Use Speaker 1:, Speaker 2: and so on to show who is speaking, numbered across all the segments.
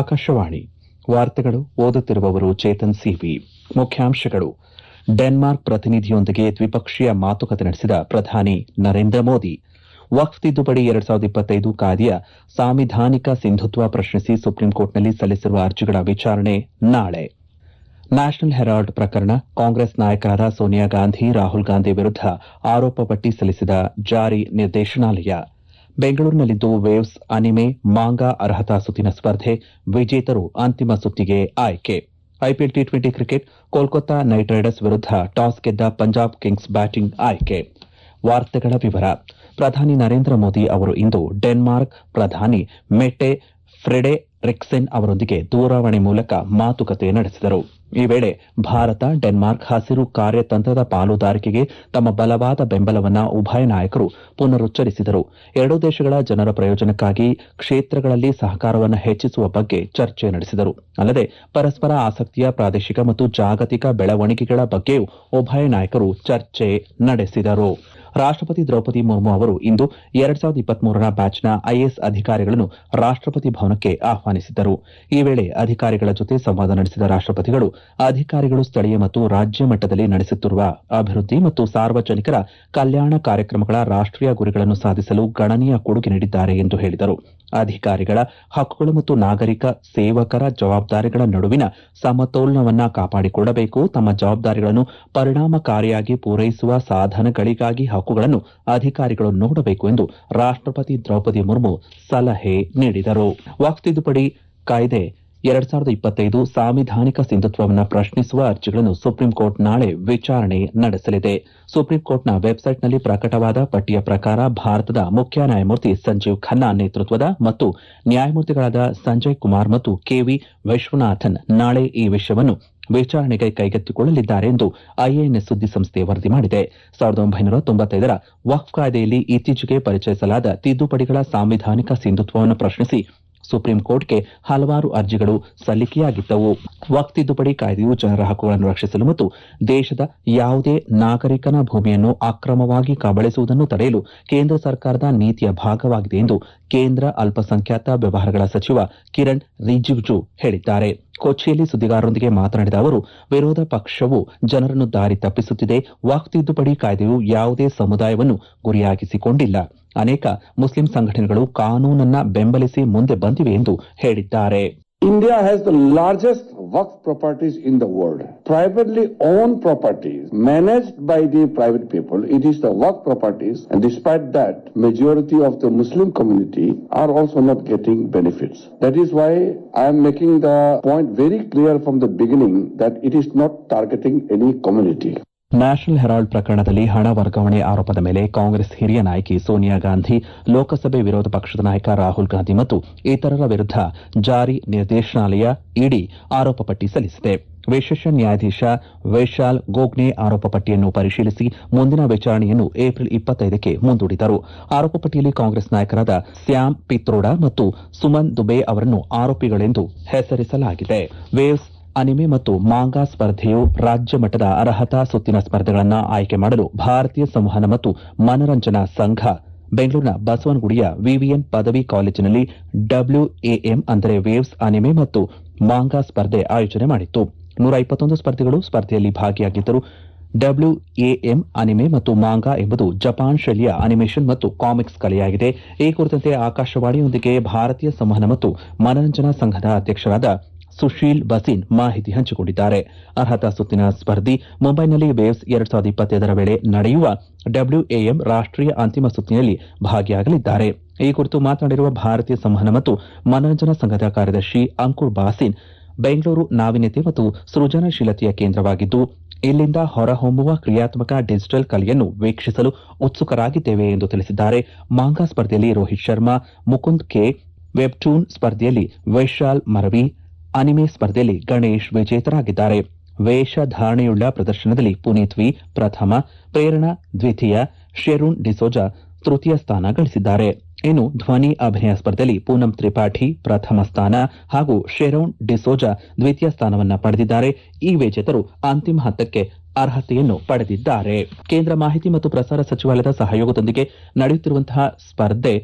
Speaker 1: ಆಕಾಶವಾಣಿ ವಾರ್ತೆಗಳು ಓದುತ್ತಿರುವವರು ಚೇತನ್ ಸಿವಿ ಮುಖ್ಯಾಂಶಗಳು ಡೆನ್ಮಾರ್ಕ್ ಪ್ರತಿನಿಧಿಯೊಂದಿಗೆ ದ್ವಿಪಕ್ಷೀಯ ಮಾತುಕತೆ ನಡೆಸಿದ ಪ್ರಧಾನಿ ನರೇಂದ್ರ ಮೋದಿ ವಕ್ಫ್ ತಿದ್ದುಪಡಿ ಎರಡ್ ಸಾವಿರದ ಇಪ್ಪತ್ತೈದು ಕಾಯ್ದೆಯ ಸಾಂವಿಧಾನಿಕ ಸಿಂಧುತ್ವ ಪ್ರಶ್ನಿಸಿ ಸುಪ್ರೀಂಕೋರ್ಟ್ನಲ್ಲಿ ಸಲ್ಲಿಸಿರುವ ಅರ್ಜಿಗಳ ವಿಚಾರಣೆ ನಾಳೆ ನ್ಯಾಷನಲ್ ಹೆರಾಲ್ಡ್ ಪ್ರಕರಣ ಕಾಂಗ್ರೆಸ್ ನಾಯಕರಾದ ಸೋನಿಯಾ ಗಾಂಧಿ ರಾಹುಲ್ ಗಾಂಧಿ ವಿರುದ್ದ ಆರೋಪ ಪಟ್ಟಿ ಸಲ್ಲಿಸಿದ ಜಾರಿ ನಿರ್ದೇಶನಾಲಯ ಬೆಂಗಳೂರಿನಲ್ಲಿಂದು ವೇವ್ಸ್ ಅನಿಮೆ ಮಾಂಗಾ ಅರ್ಹತಾ ಸುತ್ತಿನ ಸ್ಪರ್ಧೆ ವಿಜೇತರು ಅಂತಿಮ ಸುತ್ತಿಗೆ ಆಯ್ಕೆ IPL T twenty cricket Kolkata Knight Riders ವಿರುದ್ದ ಟಾಸ್ ಗೆದ್ದ ಪಂಜಾಬ್ ಕಿಂಗ್ಸ್ ಬ್ಯಾಟಿಂಗ್ ಆಯ್ಕೆ ವಾರ್ತೆಗಳ ವಿವರ ಪ್ರಧಾನಿ ನರೇಂದ್ರ ಮೋದಿ ಅವರು ಇಂದು ಡೆನ್ಮಾರ್ಕ್ ಪ್ರಧಾನಿ ಮೆಟೆ ಫ್ರೆಡೆರಿಕ್ಸೆನ್ ಅವರೊಂದಿಗೆ ದೂರವಾಣಿ ಮೂಲಕ ಮಾತುಕತೆ ನಡೆಸಿದರು ಈ ವೇಳೆ ಭಾರತ ಡೆನ್ಮಾರ್ಕ್ ಹಸಿರು ಕಾರ್ಯತಂತ್ರದ ಪಾಲುದಾರಿಕೆಗೆ ತಮ್ಮ ಬಲವಾದ ಬೆಂಬಲವನ್ನ ಉಭಯ ನಾಯಕರು ಪುನರುಚ್ಚರಿಸಿದರು ಎರಡೂ ದೇಶಗಳ ಜನರ ಪ್ರಯೋಜನಕ್ಕಾಗಿ ಕ್ಷೇತ್ರಗಳಲ್ಲಿ ಸಹಕಾರವನ್ನು ಹೆಚ್ಚಿಸುವ ಬಗ್ಗೆ ಚರ್ಚೆ ನಡೆಸಿದರು ಅಲ್ಲದೆ ಪರಸ್ಪರ ಆಸಕ್ತಿಯ ಪ್ರಾದೇಶಿಕ ಮತ್ತು ಜಾಗತಿಕ ಬೆಳವಣಿಗೆಗಳ ಬಗ್ಗೆಯೂ ಉಭಯ ನಾಯಕರು ಚರ್ಚೆ ನಡೆಸಿದರು ರಾಷ್ಟಪತಿ ದ್ರೌಪದಿ ಮುರ್ಮು ಅವರು ಇಂದು ಎರಡ್ ಸಾವಿರದ ಇಪ್ಪತ್ಮೂರರ ಬ್ಯಾಚ್ನ ಐಎಎಸ್ ಅಧಿಕಾರಿಗಳನ್ನು ರಾಷ್ಟಪತಿ ಭವನಕ್ಕೆ ಆಹ್ವಾನಿಸಿದ್ದರು ಈ ವೇಳೆ ಅಧಿಕಾರಿಗಳ ಜೊತೆ ಸಂವಾದ ನಡೆಸಿದ ರಾಷ್ಟಪತಿಗಳು ಅಧಿಕಾರಿಗಳು ಸ್ಥಳೀಯ ಮತ್ತು ರಾಜ್ಯ ಮಟ್ಟದಲ್ಲಿ ನಡೆಸುತ್ತಿರುವ ಅಭಿವೃದ್ಧಿ ಮತ್ತು ಸಾರ್ವಜನಿಕರ ಕಲ್ಯಾಣ ಕಾರ್ಯಕ್ರಮಗಳ ರಾಷ್ಟೀಯ ಗುರಿಗಳನ್ನು ಸಾಧಿಸಲು ಗಣನೀಯ ಕೊಡುಗೆ ನೀಡಿದ್ದಾರೆ ಎಂದು ಹೇಳಿದರು ಅಧಿಕಾರಿಗಳ ಹಕ್ಕುಗಳು ಮತ್ತು ನಾಗರಿಕ ಸೇವಕರ ಜವಾಬ್ದಾರಿಗಳ ನಡುವಿನ ಸಮತೋಲನವನ್ನ ಕಾಪಾಡಿಕೊಳ್ಳಬೇಕು ತಮ್ಮ ಜವಾಬ್ದಾರಿಗಳನ್ನು ಪರಿಣಾಮಕಾರಿಯಾಗಿ ಪೂರೈಸುವ ಸಾಧನಗಳಿಗಾಗಿ ಹಕ್ಕುಗಳನ್ನು ಅಧಿಕಾರಿಗಳು ನೋಡಬೇಕು ಎಂದು ರಾಷ್ಟಪತಿ ದ್ರೌಪದಿ ಮುರ್ಮು ಸಲಹೆ ನೀಡಿದರು ವಕ್ಫ್ ತಿದ್ದುಪಡಿ ಕಾಯ್ದೆ ಎರಡ್ ಸಾವಿರದ ಇಪ್ಪತ್ತೈದು ಸಾಂವಿಧಾನಿಕ ಸಿಂಧುತ್ವವನ್ನು ಪ್ರಶ್ನಿಸುವ ಅರ್ಜಿಗಳನ್ನು ಸುಪ್ರೀಂಕೋರ್ಟ್ ನಾಳೆ ವಿಚಾರಣೆ ನಡೆಸಲಿದೆ ಸುಪ್ರೀಂಕೋರ್ಟ್ನ ವೆಬ್ಸೈಟ್ನಲ್ಲಿ ಪ್ರಕಟವಾದ ಪಟ್ಟಿಯ ಪ್ರಕಾರ ಭಾರತದ ಮುಖ್ಯ ನ್ಯಾಯಮೂರ್ತಿ ಸಂಜೀವ್ ಖನ್ನಾ ನೇತೃತ್ವದ ಮತ್ತು ನ್ಯಾಯಮೂರ್ತಿಗಳಾದ ಸಂಜಯ್ ಕುಮಾರ್ ಮತ್ತು ಕೆವಿ ವಿಶ್ವನಾಥನ್ ನಾಳೆ ಈ ವಿಷಯವನ್ನು ವಿಚಾರಣೆಗೆ ಕೈಗೆತ್ತಿಕೊಳ್ಳಲಿದ್ದಾರೆ ಎಂದು ಐಎಎನ್ಎಸ್ ಸುದ್ದಿಸಂಸ್ಥೆ ವರದಿ ಮಾಡಿದೆ ಸಾವಿರದ ಒಂಬೈನೂರ ತೊಂಬತ್ತೈದರ ವಕ್ಫ್ ಕಾಯ್ದೆಯಲ್ಲಿ ಇತ್ತೀಚೆಗೆ ಪರಿಚಯಿಸಲಾದ ತಿದ್ದುಪಡಿಗಳ ಸಾಂವಿಧಾನಿಕ ಸಿಂಧುತ್ವವನ್ನು ಪ್ರಶ್ನಿಸಿ ಸುಪ್ರೀಂ ಕೋರ್ಟ್ಗೆ ಹಲವಾರು ಅರ್ಜಿಗಳು ಸಲ್ಲಿಕೆಯಾಗಿದ್ದವು ವಕ್ಫ್ ತಿದ್ದುಪಡಿ ಕಾಯ್ದೆಯು ಜನರ ಹಕ್ಕುಗಳನ್ನು ರಕ್ಷಿಸಲು ಮತ್ತು ದೇಶದ ಯಾವುದೇ ನಾಗರಿಕನ ಭೂಮಿಯನ್ನು ಅಕ್ರಮವಾಗಿ ಕಬಳಿಸುವುದನ್ನು ತಡೆಯಲು ಕೇಂದ್ರ ಸರ್ಕಾರದ ನೀತಿಯ ಭಾಗವಾಗಿದೆ ಎಂದು ಕೇಂದ್ರ ಅಲ್ಪಸಂಖ್ಯಾತ ವ್ಯವಹಾರಗಳ ಸಚಿವ ಕಿರಣ್ ರಿಜಿಜು ಹೇಳಿದ್ದಾರೆ ಕೊಚ್ಚಿಯಲ್ಲಿ ಸುದ್ದಿಗಾರರೊಂದಿಗೆ ಮಾತನಾಡಿದ ಅವರು ವಿರೋಧ ಪಕ್ಷವು ಜನರನ್ನು ದಾರಿ ತಪ್ಪಿಸುತ್ತಿದೆ ವಕ್ಫ್ ತಿದ್ದುಪಡಿ ಕಾಯ್ದೆಯು ಯಾವುದೇ ಸಮುದಾಯವನ್ನು ಗುರಿಯಾಗಿಸಿಕೊಂಡಿಲ್ಲ ಅನೇಕ ಮುಸ್ಲಿಂ ಸಂಘಟನೆಗಳು ಕಾನೂನನ್ನ ಬೆಂಬಲಿಸಿ ಮುಂದೆ ಬಂದಿವೆ ಎಂದು ಹೇಳಿದ್ದಾರೆ
Speaker 2: India has the largest Waqf properties in the world. Privately owned properties managed by the private people. It is the Waqf properties and despite that, majority of the Muslim community are also not getting benefits. That is why I am making the point very clear from the beginning that it is not targeting any community.
Speaker 1: National Herald ಪ್ರಕರಣದಲ್ಲಿ ಹಣ ವರ್ಗಾವಣೆ ಆರೋಪದ ಮೇಲೆ ಕಾಂಗ್ರೆಸ್ ಹಿರಿಯ ನಾಯಕಿ ಸೋನಿಯಾ ಗಾಂಧಿ ಲೋಕಸಭೆ ವಿರೋಧ ಪಕ್ಷದ ನಾಯಕ ರಾಹುಲ್ ಗಾಂಧಿ ಮತ್ತು ಇತರರ ವಿರುದ್ದ ಜಾರಿ ನಿರ್ದೇಶನಾಲಯ ಇಡಿ ಆರೋಪ ಪಟ್ಟಿ ಸಲ್ಲಿಸಿದೆ ವಿಶೇಷ ನ್ಯಾಯಾಧೀಶ ವೈಶಾಲ್ ಗೋಗ್ನೆ ಆರೋಪ ಪಟ್ಟಿಯನ್ನು ಪರಿಶೀಲಿಸಿ ಮುಂದಿನ ವಿಚಾರಣೆಯನ್ನು ಏಪ್ರಿಲ್ ಇಪ್ಪತ್ತೈದಕ್ಕೆ ಮುಂದೂಡಿದರು ಆರೋಪ ಪಟ್ಟಿಯಲ್ಲಿ ಕಾಂಗ್ರೆಸ್ ನಾಯಕರಾದ ಸ್ಯಾಮ್ ಪಿತ್ರೋಡಾ ಮತ್ತು ಸುಮನ್ ದುಬೆ ಅವರನ್ನು ಆರೋಪಿಗಳೆಂದು ಹೆಸರಿಸಲಾಗಿದೆ ವೇವ್ಸ್ ಅನಿಮೆ ಮತ್ತು ಮಾಂಗಾ ಸ್ಪರ್ಧೆಯು ರಾಜ್ಯ ಮಟ್ಟದ ಅರ್ಹತಾ ಸುತ್ತಿನ ಸ್ಪರ್ಧೆಗಳನ್ನು ಆಯ್ಕೆ ಮಾಡಲು ಭಾರತೀಯ ಸಂವಹನ ಮತ್ತು ಮನರಂಜನಾ ಸಂಘ ಬೆಂಗಳೂರಿನ ಬಸವನಗುಡಿಯ ವಿವಿಎನ್ ಪದವಿ ಕಾಲೇಜಿನಲ್ಲಿ ಡಬ್ಲ್ಯೂಎಎಂ ಅಂದರೆ ವೇವ್ಸ್ ಅನಿಮೆ ಮತ್ತು ಮಾಂಗಾ ಸ್ಪರ್ಧೆ ಆಯೋಜನೆ ಮಾಡಿತ್ತು ನೂರ ಇಪ್ಪತ್ತೊಂದು ಸ್ಪರ್ಧಿಗಳು ಸ್ಪರ್ಧೆಯಲ್ಲಿ ಭಾಗಿಯಾಗಿದ್ದರು ಡಬ್ಲ್ಯೂಎಎಂ ಅನಿಮೆ ಮತ್ತು ಮಾಂಗಾ ಎಂಬುದು ಜಪಾನ್ ಶೈಲಿಯ ಅನಿಮೇಷನ್ ಮತ್ತು ಕಾಮಿಕ್ಸ್ ಕಲೆಯಾಗಿದೆ ಈ ಕುರಿತಂತೆ ಆಕಾಶವಾಣಿಯೊಂದಿಗೆ ಭಾರತೀಯ ಸಂವಹನ ಮತ್ತು ಮನರಂಜನಾ ಸಂಘದ ಅಧ್ಯಕ್ಷರಾದ ಸುಶೀಲ್ ಬಸಿನ್ ಮಾಹಿತಿ ಹಂಚಿಕೊಂಡಿದ್ದಾರೆ ಅರ್ಹತಾ ಸುತ್ತಿನ ಸ್ಪರ್ಧಿ ಮುಂಬೈನಲ್ಲಿ ವೇವ್ಸ್ ಎರಡ್ ಸಾವಿರದ ಇಪ್ಪತ್ತೈದರ ವೇಳೆ ನಡೆಯುವ ಡಬ್ಲ್ಯೂಎಎಂ ರಾಷ್ಟೀಯ ಅಂತಿಮ ಸುತ್ತಿನಲ್ಲಿ ಭಾಗಿಯಾಗಲಿದ್ದಾರೆ ಈ ಕುರಿತು ಮಾತನಾಡಿರುವ ಭಾರತೀಯ ಸಂವಹನ ಮತ್ತು ಮನರಂಜನಾ ಸಂಘದ ಕಾರ್ಯದರ್ಶಿ ಅಂಕುರ್ ಬಾಸಿನ್ ಬೆಂಗಳೂರು ನಾವೀನ್ಯತೆ ಮತ್ತು ಸೃಜನಶೀಲತೆಯ ಕೇಂದ್ರವಾಗಿದ್ದು ಇಲ್ಲಿಂದ ಹೊರಹೊಮ್ಮುವ ಕ್ರಿಯಾತ್ಮಕ ಡಿಜಿಟಲ್ ಕಲೆಯನ್ನು ವೀಕ್ಷಿಸಲು ಉತ್ಸುಕರಾಗಿದ್ದೇವೆ ಎಂದು ತಿಳಿಸಿದ್ದಾರೆ ಮಾಂಗಾ ಸ್ಪರ್ಧೆಯಲ್ಲಿ ರೋಹಿತ್ ಶರ್ಮಾ ಮುಕುಂದ್ ಕೆ ವೆಬ್ಟೂನ್ ಸ್ಪರ್ಧೆಯಲ್ಲಿ ವೈಶಾಲ್ ಮರವಿ ಅನಿಮೆ ಸ್ಪರ್ಧೆಯಲ್ಲಿ ಗಣೇಶ್ ವಿಜೇತರಾಗಿದ್ದಾರೆ ವೇಷಧಾರಣೆಯುಳ್ಳ ಪ್ರದರ್ಶನದಲ್ಲಿ ಪುನೀತ್ ವಿ ಪ್ರಥಮ ಪ್ರೇರಣಾ ದ್ವಿತೀಯ ಶೆರೂನ್ ಡಿಸೋಜಾ ತೃತೀಯ ಸ್ಥಾನ ಗಳಿಸಿದ್ದಾರೆ ಇನ್ನು ಧ್ವನಿ ಅಭಿನಯ ಸ್ಪರ್ಧೆಯಲ್ಲಿ ಪೂನಂ ತ್ರಿಪಾಠಿ ಪ್ರಥಮ ಸ್ಥಾನ ಹಾಗೂ ಶೆರೋನ್ ಡಿಸೋಜಾ ದ್ವಿತೀಯ ಸ್ಥಾನವನ್ನ ಪಡೆದಿದ್ದಾರೆ ಈ ವಿಜೇತರು ಅಂತಿಮ ಹಂತಕ್ಕೆ ಅರ್ಹತೆಯನ್ನು ಪಡೆದಿದ್ದಾರೆ ಕೇಂದ್ರ ಮಾಹಿತಿ ಮತ್ತು ಪ್ರಸಾರ ಸಚಿವಾಲಯದ ಸಹಯೋಗದೊಂದಿಗೆ ನಡೆಯುತ್ತಿರುವಂತಹ ಸ್ಪರ್ಧೆ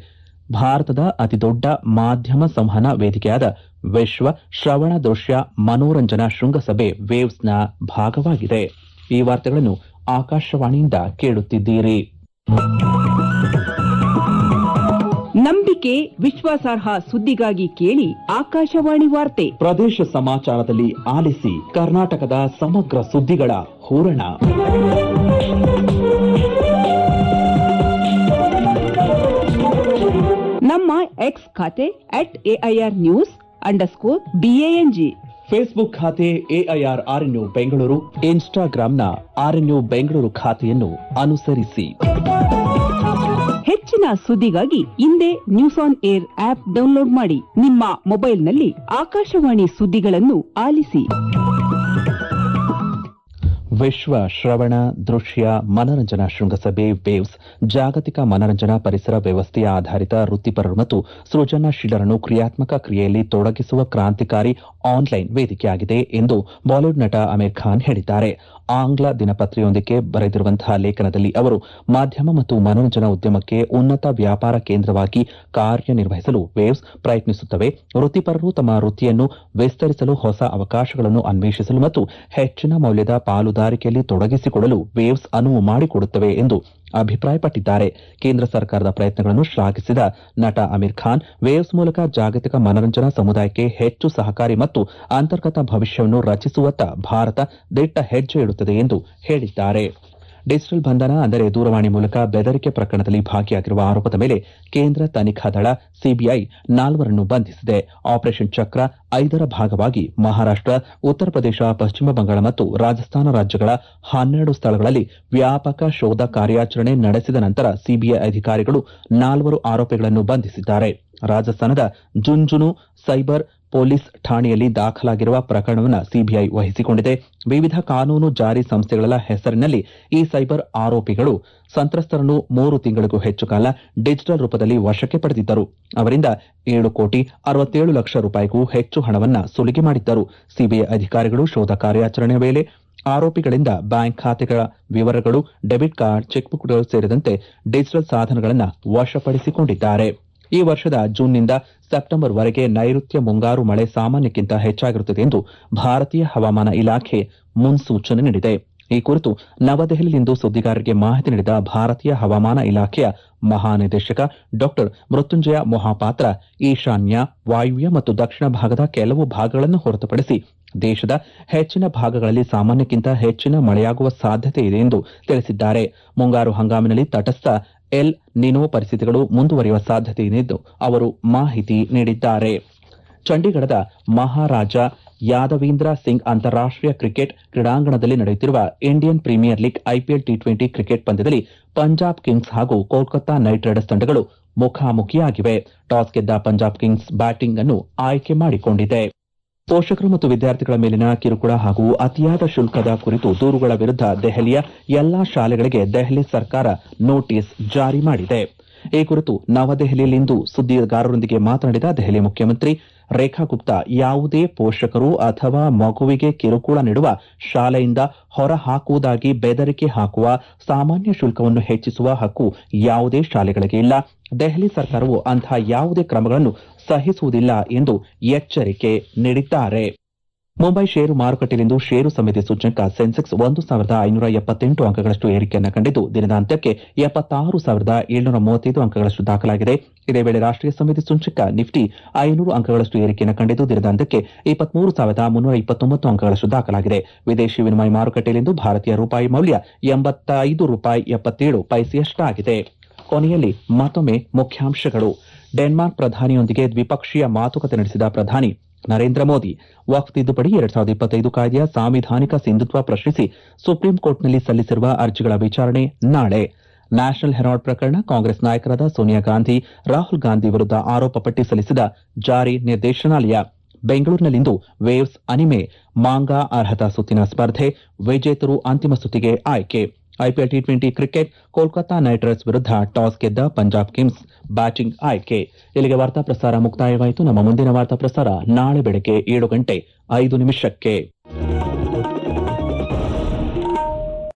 Speaker 1: ಭಾರತದ ಅತಿದೊಡ್ಡ ಮಾಧ್ಯಮ ಸಂವಹನ ವೇದಿಕೆಯಾದ ವಿಶ್ವ ಶ್ರವಣ ದೃಶ್ಯ ಮನೋರಂಜನಾ ಶೃಂಗಸಭೆ ವೇವ್ಸ್ನ ಭಾಗವಾಗಿದೆ ಈ ವಾರ್ತೆಗಳನ್ನು ಆಕಾಶವಾಣಿಯಿಂದ ಕೇಳುತ್ತಿದ್ದೀರಿ
Speaker 3: ನಂಬಿಕೆ ವಿಶ್ವಾಸಾರ್ಹ ಸುದ್ದಿಗಾಗಿ ಕೇಳಿ ಆಕಾಶವಾಣಿ ವಾರ್ತೆ
Speaker 1: ಪ್ರದೇಶ ಸಮಾಚಾರದಲ್ಲಿ ಆಲಿಸಿ ಕರ್ನಾಟಕದ ಸಮಗ್ರ ಸುದ್ದಿಗಳ ಹೂರಣ
Speaker 3: ನಮ್ಮ ಎಕ್ಸ್ ಖಾತೆ at AIR news underscore BANG
Speaker 1: Facebook ಖಾತೆ ಎಐಆರ್ ಆರ್ಎನ್ಯು ಬೆಂಗಳೂರು ಇನ್ಸ್ಟಾಗ್ರಾಂನ ಆರ್ಎನ್ಯು ಬೆಂಗಳೂರು ಖಾತೆಯನ್ನು ಅನುಸರಿಸಿ
Speaker 3: ಹೆಚ್ಚಿನ ಸುದ್ದಿಗಾಗಿ ಹಿಂದೆ news on air app download ಮಾಡಿ ನಿಮ್ಮ ಮೊಬೈಲ್ನಲ್ಲಿ ಆಕಾಶವಾಣಿ ಸುದ್ದಿಗಳನ್ನು ಆಲಿಸಿ
Speaker 1: ವಿಶ್ವ ಶ್ರವಣ ದೃಶ್ಯ ಮನರಂಜನಾ ಶೃಂಗಸಭೆ ವೇವ್ಸ್ ಜಾಗತಿಕ ಮನರಂಜನಾ ಪರಿಸರ ವ್ಯವಸ್ಥೆಯ ಆಧಾರಿತ ವೃತ್ತಿಪರರು ಮತ್ತು ಸೃಜನಶೀಲರನ್ನು ಕ್ರಿಯಾತ್ಮಕ ಕ್ರಿಯೆಯಲ್ಲಿ ತೊಡಗಿಸುವ ಕ್ರಾಂತಿಕಾರಿ ಆನ್ಲೈನ್ ವೇದಿಕೆಯಾಗಿದೆ ಎಂದು ಬಾಲಿವುಡ್ ನಟ ಅಮೀರ್ ಖಾನ್ ಹೇಳಿದ್ದಾರೆ ಆಂಗ್ಲ ದಿನಪತ್ರಿಕೆಯೊಂದಕ್ಕೆ ಬರೆದಿರುವಂತಹ ಲೇಖನದಲ್ಲಿ ಅವರು ಮಾಧ್ಯಮ ಮತ್ತು ಮನೋರಂಜನಾ ಉದ್ಯಮಕ್ಕೆ ಉನ್ನತ ವ್ಯಾಪಾರ ಕೇಂದ್ರವಾಗಿ ಕಾರ್ಯನಿರ್ವಹಿಸಲು ವೇವ್ಸ್ ಪ್ರಯತ್ನಿಸುತ್ತವೆ ವೃತ್ತಿಪರರು ತಮ್ಮ ವೃತ್ತಿಯನ್ನು ವಿಸ್ತರಿಸಲು ಹೊಸ ಅವಕಾಶಗಳನ್ನು ಅನ್ವೇಷಿಸಲು ಮತ್ತು ಹೆಚ್ಚಿನ ಮೌಲ್ಯದ ಪಾಲುದಾರಿಕೆಯಲ್ಲಿ ತೊಡಗಿಸಿಕೊಳ್ಳಲು ವೇವ್ಸ್ ಅನುವು ಮಾಡಿಕೊಡುತ್ತವೆ ಎಂದು ಅಭಿಪ್ರಾಯಪಟ್ಟಿದ್ದಾರೆ ಕೇಂದ್ರ ಸರ್ಕಾರದ ಪ್ರಯತ್ನಗಳನ್ನು ಶ್ಲಾಘಿಸಿದ ನಟ ಅಮೀರ್ ಖಾನ್ ವೇವ್ಸ್ ಮೂಲಕ ಜಾಗತಿಕ ಮನರಂಜನಾ ಸಮುದಾಯಕ್ಕೆ ಹೆಚ್ಚು ಸಹಕಾರಿ ಮತ್ತು ಅಂತರ್ಗತ ಭವಿಷ್ಯವನ್ನು ರಚಿಸುವತ್ತ ಭಾರತ ದಿಟ್ಟ ಹೆಜ್ಜೆ ಇಡುತ್ತದೆ ಎಂದು ಹೇಳಿದ್ದಾರೆ ಡಿಜಿಟಲ್ ಬಂಧನ ಅಂದರೆ ದೂರವಾಣಿ ಮೂಲಕ ಬೆದರಿಕೆ ಪ್ರಕರಣದಲ್ಲಿ ಭಾಗಿಯಾಗಿರುವ ಆರೋಪದ ಮೇಲೆ ಕೇಂದ್ರ ತನಿಖಾ ದಳ ಸಿಬಿಐ ನಾಲ್ವರನ್ನು ಬಂಧಿಸಿದೆ ಆಪರೇಷನ್ ಚಕ್ರ ಐದರ ಭಾಗವಾಗಿ ಮಹಾರಾಷ್ಟ ಉತ್ತರ ಪ್ರದೇಶ ಪಶ್ಚಿಮ ಬಂಗಾಳ ಮತ್ತು ರಾಜಸ್ಥಾನ ರಾಜ್ಯಗಳ ಹನ್ನೆರಡು ಸ್ಥಳಗಳಲ್ಲಿ ವ್ಯಾಪಕ ಶೋಧ ಕಾರ್ಯಾಚರಣೆ ನಡೆಸಿದ ನಂತರ ಸಿಬಿಐ ಅಧಿಕಾರಿಗಳು ನಾಲ್ವರು ಆರೋಪಿಗಳನ್ನು ಬಂಧಿಸಿದ್ದಾರೆ ರಾಜಸ್ಥಾನದ ಜುಂಜುನು ಸೈಬರ್ ಪೊಲೀಸ್ ಠಾಣೆಯಲ್ಲಿ ದಾಖಲಾಗಿರುವ ಪ್ರಕರಣವನ್ನು ಸಿಬಿಐ ವಹಿಸಿಕೊಂಡಿದೆ ವಿವಿಧ ಕಾನೂನು ಜಾರಿ ಸಂಸ್ಥೆಗಳ ಹೆಸರಿನಲ್ಲಿ ಈ ಸೈಬರ್ ಆರೋಪಿಗಳು ಸಂತ್ರಸ್ತರನ್ನು ಮೂರು ತಿಂಗಳಿಗೂ ಹೆಚ್ಚು ಕಾಲ ಡಿಜಿಟಲ್ ರೂಪದಲ್ಲಿ ವಶಕ್ಕೆ ಪಡೆದಿದ್ದರು ಅವರಿಂದ ಏಳು ಕೋಟಿ ಅರವತ್ತೇಳು ಲಕ್ಷ ರೂಪಾಯಿಗೂ ಹೆಚ್ಚು ಹಣವನ್ನ ಸುಲಿಗೆ ಮಾಡಿದ್ದರು ಸಿಬಿಐ ಅಧಿಕಾರಿಗಳು ಶೋಧ ಕಾರ್ಯಾಚರಣೆಯ ವೇಳೆ ಆರೋಪಿಗಳಿಂದ ಬ್ಯಾಂಕ್ ಖಾತೆಗಳ ವಿವರಗಳು ಡೆಬಿಟ್ ಕಾರ್ಡ್ ಚೆಕ್ಬುಕ್ಗಳು ಸೇರಿದಂತೆ ಡಿಜಿಟಲ್ ಸಾಧನಗಳನ್ನು ವಶಪಡಿಸಿಕೊಂಡಿದ್ದಾರೆ ಈ ವರ್ಷದ ಜೂನ್ನಿಂದ ಸೆಪ್ಟೆಂಬರ್ ವರೆಗೆ ನೈಋತ್ಯ ಮುಂಗಾರು ಮಳೆ ಸಾಮಾನ್ಯಕ್ಕಿಂತ ಹೆಚ್ಚಾಗಿರುತ್ತದೆ ಎಂದು ಭಾರತೀಯ ಹವಾಮಾನ ಇಲಾಖೆ ಮುನ್ಸೂಚನೆ ನೀಡಿದೆ ಈ ಕುರಿತು ನವದೆಹಲಿಯಲ್ಲಿಂದು ಸುದ್ದಿಗಾರರಿಗೆ ಮಾಹಿತಿ ನೀಡಿದ ಭಾರತೀಯ ಹವಾಮಾನ ಇಲಾಖೆಯ ಮಹಾನಿರ್ದೇಶಕ ಡಾ ಮೃತ್ಯುಂಜಯ ಮೊಹಾಪಾತ್ರ ಈಶಾನ್ಯ ವಾಯುವ್ಯ ಮತ್ತು ದಕ್ಷಿಣ ಭಾಗದ ಕೆಲವು ಭಾಗಗಳನ್ನು ಹೊರತುಪಡಿಸಿ ದೇಶದ ಹೆಚ್ಚಿನ ಭಾಗಗಳಲ್ಲಿ ಸಾಮಾನ್ಯಕ್ಕಿಂತ ಹೆಚ್ಚಿನ ಮಳೆಯಾಗುವ ಸಾಧ್ಯತೆ ಇದೆ ಎಂದು ತಿಳಿಸಿದ್ದಾರೆ ಮುಂಗಾರು ಹಂಗಾಮಿನಲ್ಲಿ ತಟಸ್ಥ ಎಲ್ ನಿನೋ ಪರಿಸ್ಥಿತಿಗಳು ಮುಂದುವರಿಯುವ ಸಾಧ್ಯತೆ ಇದೆ ಎಂದು ಅವರು ಮಾಹಿತಿ ನೀಡಿದ್ದಾರೆ ಚಂಡೀಗಢದ ಮಹಾರಾಜ ಯಾದವೀಂದ್ರ ಸಿಂಗ್ ಅಂತಾರಾಷ್ಟೀಯ ಕ್ರಿಕೆಟ್ ಕ್ರೀಡಾಂಗಣದಲ್ಲಿ ನಡೆಯುತ್ತಿರುವ Indian Premier League IPL T twenty cricket ಪಂದ್ಯದಲ್ಲಿ ಪಂಜಾಬ್ ಕಿಂಗ್ಸ್ ಹಾಗೂ ಕೋಲ್ಕತ್ತಾ ನೈಟ್ ರೈಡರ್ಸ್ ತಂಡಗಳು ಮುಖಾಮುಖಿಯಾಗಿವೆ ಟಾಸ್ ಗೆದ್ದ ಪಂಜಾಬ್ ಕಿಂಗ್ಸ್ ಬ್ಯಾಟಿಂಗ್ ಅನ್ನು ಆಯ್ಕೆ ಮಾಡಿಕೊಂಡಿದೆ ಪೋಷಕರು ಮತ್ತು ವಿದ್ಯಾರ್ಥಿಗಳ ಮೇಲಿನ ಕಿರುಕುಳ ಹಾಗೂ ಅತಿಯಾದ ಶುಲ್ಕದ ಕುರಿತು ದೂರುಗಳ ವಿರುದ್ಧ ದೆಹಲಿಯ ಎಲ್ಲಾ ಶಾಲೆಗಳಿಗೆ ದೆಹಲಿ ಸರ್ಕಾರ ನೋಟಿಸ್ ಜಾರಿ ಮಾಡಿದೆ ಈ ಕುರಿತು ನವದೆಹಲಿಯಲ್ಲಿಂದು ಸುದ್ದಿಗಾರರೊಂದಿಗೆ ಮಾತನಾಡಿದ ದೆಹಲಿ ಮುಖ್ಯಮಂತ್ರಿ ರೇಖಾ ಗುಪ್ತಾ ಯಾವುದೇ ಪೋಷಕರು ಅಥವಾ ಮಗುವಿಗೆ ಕಿರುಕುಳ ನೀಡುವ ಶಾಲೆಯಿಂದ ಹೊರ ಹಾಕುವುದಾಗಿ ಬೆದರಿಕೆ ಹಾಕುವ ಸಾಮಾನ್ಯ ಶುಲ್ಕವನ್ನು ಹೆಚ್ಚಿಸುವ ಹಕ್ಕು ಯಾವುದೇ ಶಾಲೆಗಳಿಗೆ ಇಲ್ಲ ದೆಹಲಿ ಸರ್ಕಾರವು ಅಂತಹ ಯಾವುದೇ ಕ್ರಮಗಳನ್ನು ಸಹಿಸುವುದಿಲ್ಲ ಎಂದು ಎಚ್ಚರಿಕೆ ನೀಡಿದ್ದಾರೆ ಮುಂಬೈ ಷೇರು ಮಾರುಕಟ್ಟೆಯಲ್ಲಿಂದು ಷೇರು ಸಮಿತಿ ಸೂಚ್ಯಂಕ ಸೆನ್ಸೆಕ್ಸ್ ಒಂದು ಸಾವಿರದ ಐನೂರ ಎಪ್ಪತ್ತೆಂಟು ಅಂಕಗಳಷ್ಟು ಏರಿಕೆಯನ್ನು ಕಂಡಿದ್ದು ದಿನದ ಅಂತ್ಯಕ್ಕೆ ಎಪ್ಪತ್ತಾರು ಸಾವಿರದ ಏಳ್ನೂರ ಮೂವತ್ತೈದು ಅಂಕಗಳಷ್ಟು ದಾಖಲಾಗಿದೆ ಇದೇ ವೇಳೆ ರಾಷ್ಟೀಯ ಸಮಿತಿ ಸೂಚ್ಯಂಕ ನಿಫ್ಟಿ ಐನೂರು ಅಂಕಗಳಷ್ಟು ಏರಿಕೆಯನ್ನು ಕಂಡಿದ್ದು ದಿನದ ಅಂತ್ಯಕ್ಕೆ ಇಪ್ಪತ್ಮೂರು ಸಾವಿರದ ಮುನ್ನೂರ ಇಪ್ಪತ್ತೊಂಬತ್ತು ಅಂಕಗಳಷ್ಟು ದಾಖಲಾಗಿದೆ ವಿದೇಶಿ ವಿನಿಮಯ ಮಾರುಕಟ್ಟೆಯಲ್ಲಿಂದು ಭಾರತೀಯ ರೂಪಾಯಿ ಮೌಲ್ಯ ಎಂಬತ್ತೈದು ರೂಪಾಯಿ ಎಪ್ಪತ್ತೇಳು ಪೈಸೆಯಷ್ಟಾಗಿದೆ ಕೊನೆಯಲ್ಲಿ ಮತ್ತೊಮ್ಮೆ ಮುಖ್ಯಾಂಶಗಳು ಡೆನ್ಮಾರ್ಕ್ ಪ್ರಧಾನಿಯೊಂದಿಗೆ ದ್ವಿಪಕ್ಷೀಯ ಮಾತುಕತೆ ನಡೆಸಿದ ಪ್ರಧಾನಿ ನರೇಂದ್ರ ಮೋದಿ ವಕ್ಫ್ ತಿದ್ದುಪಡಿ ಎರಡ್ ಸಾವಿರದ ಇಪ್ಪತ್ತೈದು ಕಾಯ್ದೆಯ ಸಾಂವಿಧಾನಿಕ ಸಿಂಧುತ್ವ ಪ್ರಶ್ನಿಸಿ ಸುಪ್ರೀಂ ಕೋರ್ಟ್ನಲ್ಲಿ ಸಲ್ಲಿಸಿರುವ ಅರ್ಜಿಗಳ ವಿಚಾರಣೆ ನಾಳೆ ನ್ಯಾಷನಲ್ ಹೆರಾಲ್ಡ್ ಪ್ರಕರಣ ಕಾಂಗ್ರೆಸ್ ನಾಯಕರಾದ ಸೋನಿಯಾ ಗಾಂಧಿ ರಾಹುಲ್ ಗಾಂಧಿ ವಿರುದ್ಧ ಆರೋಪ ಪಟ್ಟಿ ಸಲ್ಲಿಸಿದ ಜಾರಿ ನಿರ್ದೇಶನಾಲಯ ಬೆಂಗಳೂರಿನಲ್ಲಿಂದು ವೇವ್ಸ್ ಅನಿಮೆ ಮಾಂಗಾ ಅರ್ಹತಾ ಸುತ್ತಿನ ಸ್ಪರ್ಧೆ ವಿಜೇತರು ಅಂತಿಮ ಸುತ್ತಿಗೆ ಆಯ್ಕೆ IPL T twenty cricket Kolkata Knight Riders ವಿರುದ್ಧ ಟಾಸ್ ಗೆದ್ದ ಪಂಜಾಬ್ ಕಿಂಗ್ಸ್ ಬ್ಯಾಟಿಂಗ್ ಆಯ್ಕೆ ಇಲ್ಲಿಗೆ ವಾರ್ತಾ ಪ್ರಸಾರ ಮುಕ್ತಾಯವಾಯಿತು ನಮ್ಮ ಮುಂದಿನ ವಾರ್ತಾ ಪ್ರಸಾರ ನಾಳೆ ಬೆಳಗ್ಗೆ ಏಳು ಗಂಟೆ ಐದು ನಿಮಿಷಕ್ಕೆ